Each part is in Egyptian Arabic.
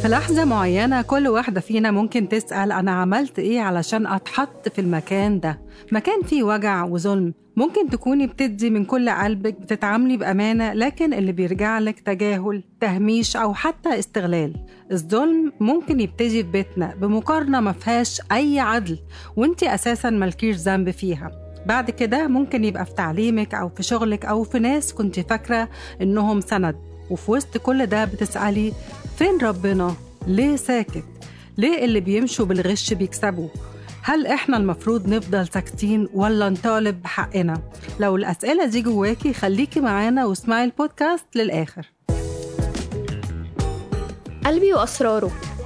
في لحظة معينة كل واحدة فينا ممكن تسأل أنا عملت إيه علشان أتحط في المكان ده مكان فيه وجع وظلم ممكن تكوني بتدي من كل قلبك بتتعاملي بأمانة لكن اللي بيرجع لك تجاهل تهميش أو حتى استغلال الظلم ممكن يبتدي في بيتنا بمقارنة ما فيهاش أي عدل وانتي أساسا ملكيش ذنب فيها بعد كده ممكن يبقى في تعليمك أو في شغلك أو في ناس كنت فاكرة إنهم سند وفي وسط كل ده بتسألي فين ربنا؟ ليه ساكت؟ ليه اللي بيمشوا بالغش بيكسبوا؟ هل احنا المفروض نفضل ساكتين ولا نطالب بحقنا؟ لو الأسئلة دي جواكي خليكي معانا واسمعي البودكاست للآخر قلبي وأسراره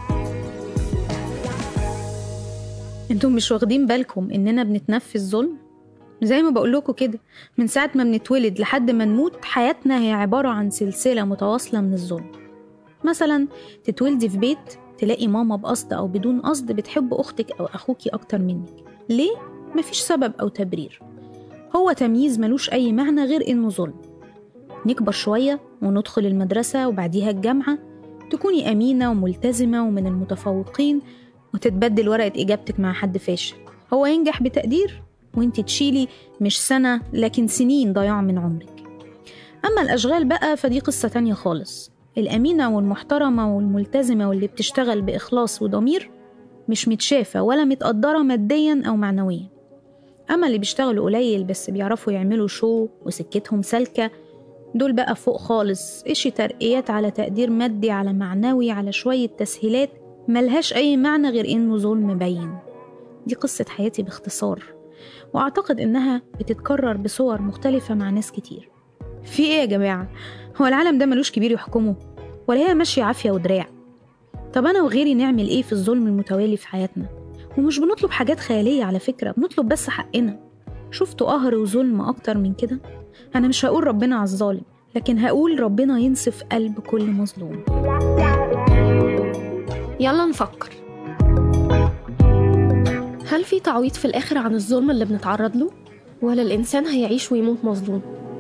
انتم مش واخدين بالكم اننا بنتنفذ ظلم زي ما بقول لكم كده من ساعة ما بنتولد لحد ما نموت حياتنا هي عبارة عن سلسلة متواصلة من الظلم مثلا تتولدي في بيت تلاقي ماما بقصد أو بدون قصد بتحب أختك أو أخوكي أكتر منك ليه؟ مفيش سبب أو تبرير هو تمييز ملوش أي معنى غير إنه ظلم نكبر شوية وندخل المدرسة وبعديها الجامعة تكوني أمينة وملتزمة ومن المتفوقين وتتبدل ورقة إجابتك مع حد فاشل هو ينجح بتقدير وانت تشيلي مش سنة لكن سنين ضياع من عمرك أما الأشغال بقى فدي قصة تانية خالص الأمينة والمحترمة والملتزمة واللي بتشتغل بإخلاص وضمير مش متشافة ولا متقدرة ماديا أو معنويا أما اللي بيشتغلوا قليل بس بيعرفوا يعملوا شو وسكتهم سالكة دول بقى فوق خالص إشي ترقيات على تقدير مادي على معنوي على شوية تسهيلات ملهاش أي معنى غير إنه ظلم باين دي قصة حياتي باختصار وأعتقد إنها بتتكرر بصور مختلفة مع ناس كتير في إيه يا جماعة؟ هو العالم ده ملوش كبير يحكمه؟ ولا هي ماشية عافية ودراع؟ طب أنا وغيري نعمل إيه في الظلم المتوالي في حياتنا؟ ومش بنطلب حاجات خيالية على فكرة بنطلب بس حقنا شفتوا قهر وظلم أكتر من كده؟ أنا مش هقول ربنا على الظالم لكن هقول ربنا ينصف قلب كل مظلوم يلا نفكر هل في تعويض في الآخر عن الظلم اللي بنتعرض له؟ ولا الإنسان هيعيش ويموت مظلوم؟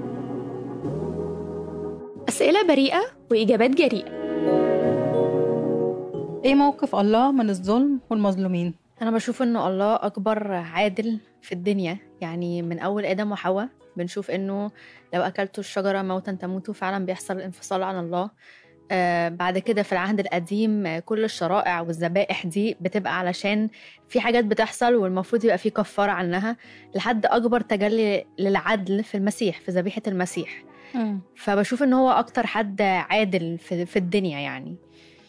أسئلة بريئة وإجابات جريئة إيه موقف الله من الظلم والمظلومين؟ أنا بشوف إنه الله أكبر عادل في الدنيا يعني من أول آدم وحواء بنشوف إنه لو أكلتوا الشجرة موتا تموتوا فعلا بيحصل الانفصال عن الله آه بعد كده في العهد القديم آه، كل الشرائع والذبائح دي بتبقى علشان في حاجات بتحصل والمفروض يبقى في كفارة عنها لحد أكبر تجلي للعدل في المسيح في ذبيحة المسيح فبشوف ان هو اكتر حد عادل في, في الدنيا يعني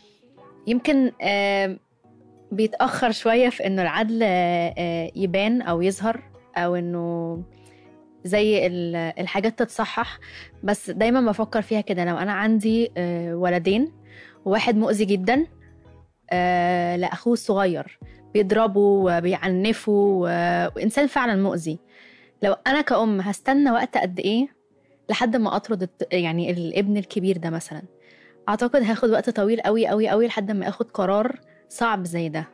يمكن آه، بيتاخر شويه في انه العدل آه، آه، يبان او يظهر او انه زي ال- الحاجات تتصحح بس دايما بفكر فيها كده لو انا عندي آه، ولدين وواحد مؤذي جدا آه، لاخوه الصغير بيضربه وبيعنفه و- وانسان فعلا مؤذي لو انا كأم هستنى وقت قد ايه لحد ما اطرد الت- يعني الابن الكبير ده مثلا اعتقد هاخد وقت طويل قوي قوي قوي لحد ما اخد قرار صعب زي ده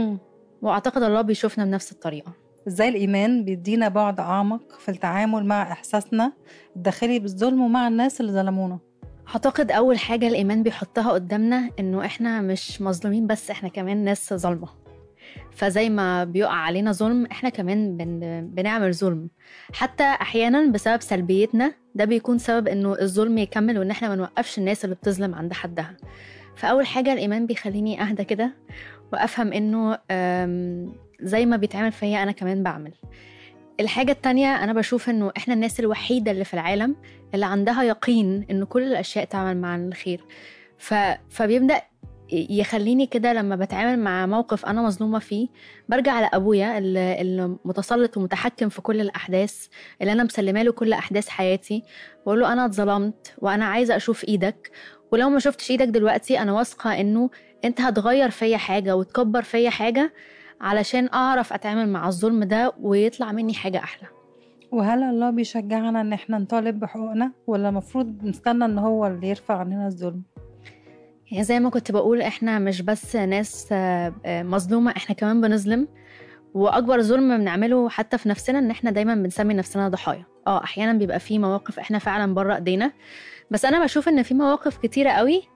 واعتقد الله بيشوفنا بنفس الطريقه ازاي الإيمان بيدينا بعد أعمق في التعامل مع إحساسنا الداخلي بالظلم ومع الناس اللي ظلمونا اعتقد اول حاجه الايمان بيحطها قدامنا انه احنا مش مظلومين بس احنا كمان ناس ظالمه فزي ما بيقع علينا ظلم احنا كمان بن... بنعمل ظلم حتى احيانا بسبب سلبيتنا ده بيكون سبب انه الظلم يكمل وان احنا ما نوقفش الناس اللي بتظلم عند حدها فاول حاجه الايمان بيخليني اهدى كده وافهم انه أم، زي ما بيتعمل فيا انا كمان بعمل الحاجة التانية أنا بشوف إنه إحنا الناس الوحيدة اللي في العالم اللي عندها يقين إن كل الأشياء تعمل مع الخير ف... فبيبدأ يخليني كده لما بتعامل مع موقف أنا مظلومة فيه برجع لأبويا اللي اللي متسلط ومتحكم في كل الأحداث اللي أنا مسلمة له كل أحداث حياتي وأقول له أنا اتظلمت وأنا عايزة أشوف إيدك ولو ما شفتش إيدك دلوقتي أنا واثقة إنه أنت هتغير فيا حاجة وتكبر فيا حاجة علشان أعرف أتعامل مع الظلم ده ويطلع مني حاجة أحلى وهل الله بيشجعنا ان احنا نطالب بحقوقنا ولا المفروض نستنى ان هو اللي يرفع عننا الظلم يعني زي ما كنت بقول احنا مش بس ناس آه، آه، مظلومة احنا كمان بنظلم واكبر ظلم بنعمله حتى في نفسنا ان احنا دايما بنسمي نفسنا ضحايا اه احيانا بيبقى في مواقف احنا فعلا بره ايدينا بس انا بشوف ان في مواقف كتيرة قوي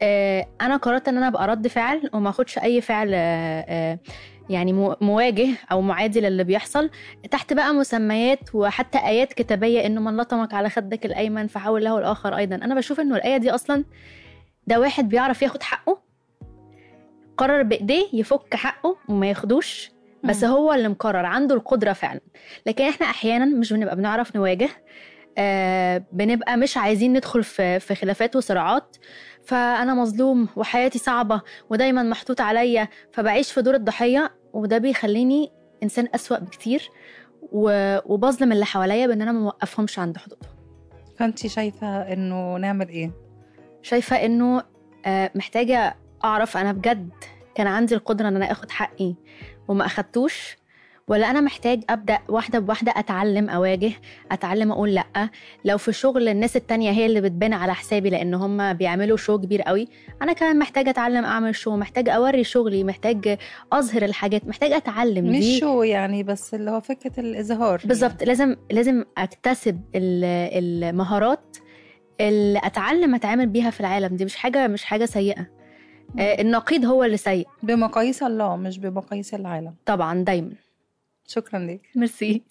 آه، انا قررت ان انا ابقى رد فعل وما اخدش اي فعل آه، آه، يعني مو- مواجه او معادي للي بيحصل تحت بقى مسميات وحتى ايات كتابيه انه من لطمك على خدك الايمن فحول له الاخر ايضا انا بشوف انه الايه دي اصلا ده واحد بيعرف ياخد حقه قرر بايديه يفك حقه وما ياخدوش بس هو اللي مقرر عنده القدره فعلا لكن احنا احيانا مش بنبقى بنعرف نواجه آه بنبقى مش عايزين ندخل في في خلافات وصراعات فانا مظلوم وحياتي صعبه ودايما محطوط عليا فبعيش في دور الضحيه وده بيخليني انسان اسوأ بكتير و- وبظلم اللي حواليا بان انا ما موقفهمش عند حدودهم فانت شايفه انه نعمل ايه شايفه انه آه، محتاجه اعرف انا بجد كان عندي القدره ان انا اخد حقي وما اخدتوش ولا انا محتاج ابدا واحده بواحده اتعلم اواجه اتعلم اقول لا لو في شغل الناس التانية هي اللي بتبان على حسابي لان هم بيعملوا شو كبير قوي انا كمان محتاجه اتعلم اعمل شو محتاج اوري شغلي محتاج اظهر الحاجات محتاج اتعلم مش دي شو يعني بس اللي هو فكره الاظهار بالظبط لازم لازم اكتسب ال- المهارات اللي اتعلم اتعامل بيها في العالم دي مش حاجه مش حاجه سيئه آه، النقيض هو اللي سيء بمقاييس الله مش بمقاييس العالم طبعا دايما شكرا ليك ميرسي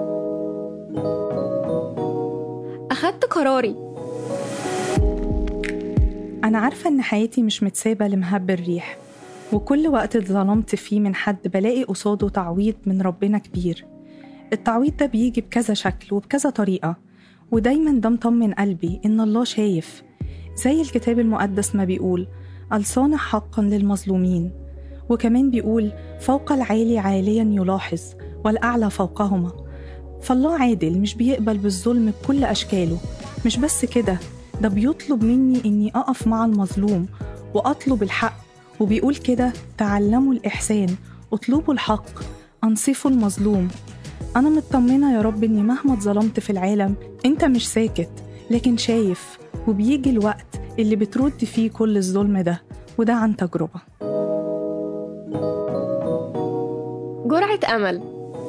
أخدت قراري أنا عارفة إن حياتي مش متسابة لمهب الريح وكل وقت اتظلمت فيه من حد بلاقي قصاده تعويض من ربنا كبير التعويض ده بيجي بكذا شكل وبكذا طريقة ودايما ده مطمن قلبي إن الله شايف زي الكتاب المقدس ما بيقول الصانع حقا للمظلومين وكمان بيقول فوق العالي عاليا يلاحظ والأعلى فوقهما فالله عادل مش بيقبل بالظلم بكل أشكاله مش بس كده ده بيطلب مني إني أقف مع المظلوم وأطلب الحق وبيقول كده تعلموا الإحسان اطلبوا الحق أنصفوا المظلوم أنا مطمنة يا رب إني مهما اتظلمت في العالم أنت مش ساكت لكن شايف وبيجي الوقت اللي بترد فيه كل الظلم ده وده عن تجربة جرعة أمل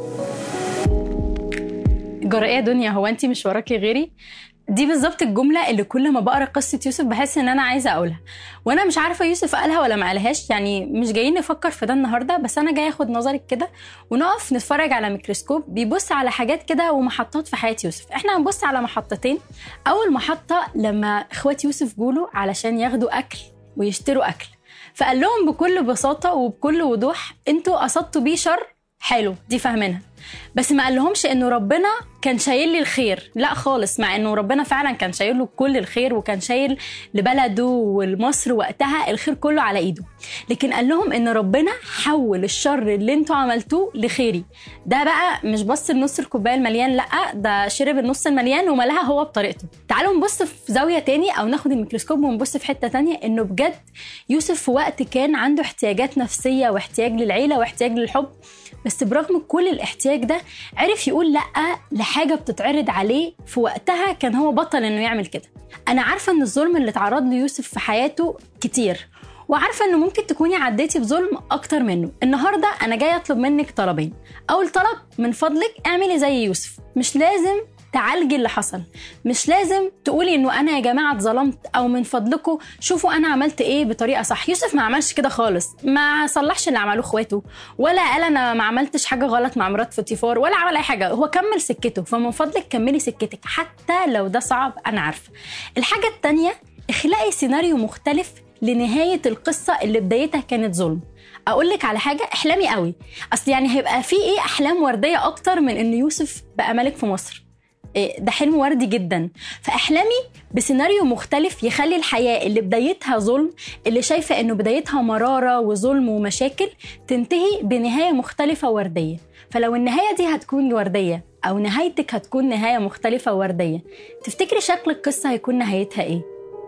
جرأة يا دنيا هو انت مش وراكي غيري دي بالظبط الجملة اللي كل ما بقرا قصة يوسف بحس ان انا عايزة اقولها وانا مش عارفة يوسف قالها ولا ما قالهاش يعني مش جايين نفكر في ده النهاردة بس انا جاي اخد نظرك كده ونقف نتفرج على ميكروسكوب بيبص على حاجات كده ومحطات في حياة يوسف احنا هنبص على محطتين اول محطة لما اخوات يوسف جولوا علشان ياخدوا اكل ويشتروا اكل فقال لهم بكل بساطة وبكل وضوح انتوا قصدتوا بيه شر حلو دي فاهمينها بس ما قالهمش انه ربنا كان شايل لي الخير لا خالص مع انه ربنا فعلا كان شايل له كل الخير وكان شايل لبلده ولمصر وقتها الخير كله على ايده لكن قال لهم ان ربنا حول الشر اللي انتوا عملتوه لخيري ده بقى مش بص النص الكوبايه المليان لا ده شرب النص المليان وملاها هو بطريقته تعالوا نبص في زاويه تاني او ناخد الميكروسكوب ونبص في حته تانية انه بجد يوسف في وقت كان عنده احتياجات نفسيه واحتياج للعيله واحتياج للحب بس برغم كل الاحتياج ده عرف يقول لا لحاجه بتتعرض عليه في وقتها كان هو بطل انه يعمل كده انا عارفه ان الظلم اللي اتعرض له يوسف في حياته كتير وعارفه انه ممكن تكوني عديتي بظلم اكتر منه النهارده انا جايه اطلب منك طلبين اول طلب من فضلك اعملي زي يوسف مش لازم تعالجي اللي حصل مش لازم تقولي انه انا يا جماعه اتظلمت او من فضلكم شوفوا انا عملت ايه بطريقه صح يوسف ما عملش كده خالص ما صلحش اللي عملوه اخواته ولا قال انا ما عملتش حاجه غلط مع مرات فوتيفار ولا عمل اي حاجه هو كمل سكته فمن فضلك كملي سكتك حتى لو ده صعب انا عارفه الحاجه التانية اخلقي سيناريو مختلف لنهايه القصه اللي بدايتها كانت ظلم اقول لك على حاجه احلامي قوي اصل يعني هيبقى في ايه احلام ورديه اكتر من ان يوسف بقى ملك في مصر إيه، ده حلم وردي جدا فاحلامي بسيناريو مختلف يخلي الحياه اللي بدايتها ظلم اللي شايفه انه بدايتها مراره وظلم ومشاكل تنتهي بنهايه مختلفه ورديه فلو النهايه دي هتكون ورديه او نهايتك هتكون نهايه مختلفه ورديه تفتكري شكل القصه هيكون نهايتها ايه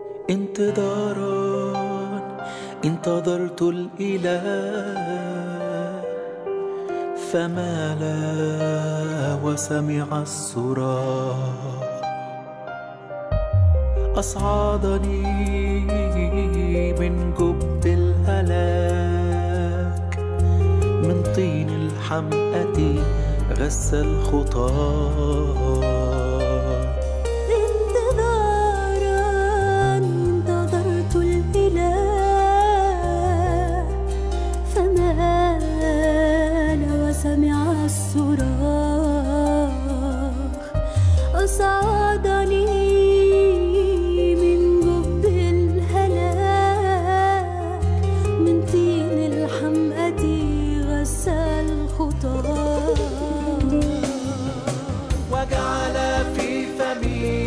انتظارا انتظرت الإله فمال وسمع الصراخ أصعدني من جب الهلاك من طين الحمأة غس الخطاه انتظارا انتظرت الإله الصراخ أصعدني من جب الهلاك من طين الحمأة غسل خطاه وجعل في فمي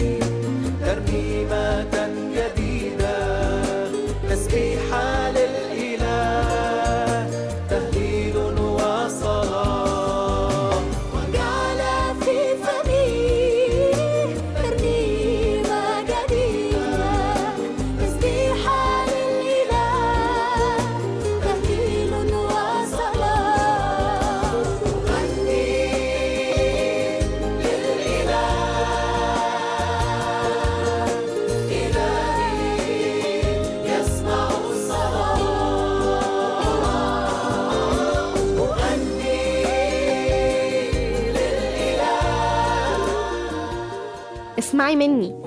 ترنيمة جديدة تسبيحا للإله تهليل وصلاة وجعل في فمي ترنيمة جديدة تسبيحا للإله تهليل وصلاة غني للإله إلهي يسمع الصلاة أغني اسمعي مني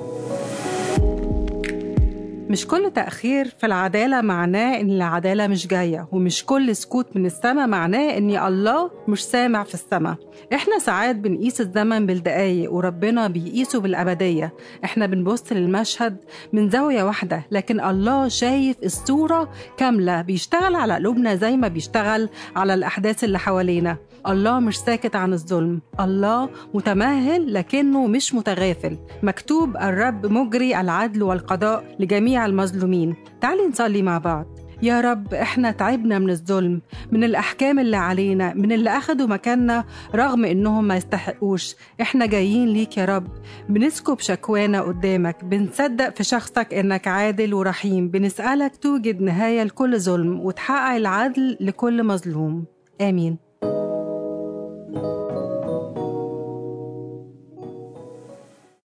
مش كل تأخير في العدالة معناه إن العدالة مش جاية ومش كل سكوت من السماء معناه إن الله مش سامع في السماء إحنا ساعات بنقيس الزمن بالدقايق وربنا بيقيسه بالأبدية إحنا بنبص للمشهد من زاوية واحدة لكن الله شايف الصورة كاملة بيشتغل على قلوبنا زي ما بيشتغل على الأحداث اللي حوالينا الله مش ساكت عن الظلم الله متمهل لكنه مش متغافل مكتوب الرب مجري العدل والقضاء لجميع المظلومين تعالي نصلي مع بعض يا رب احنا تعبنا من الظلم من الاحكام اللي علينا من اللي اخدوا مكاننا رغم انهم ما يستحقوش احنا جايين ليك يا رب بنسكب شكوانا قدامك بنصدق في شخصك انك عادل ورحيم بنسالك توجد نهايه لكل ظلم وتحقق العدل لكل مظلوم امين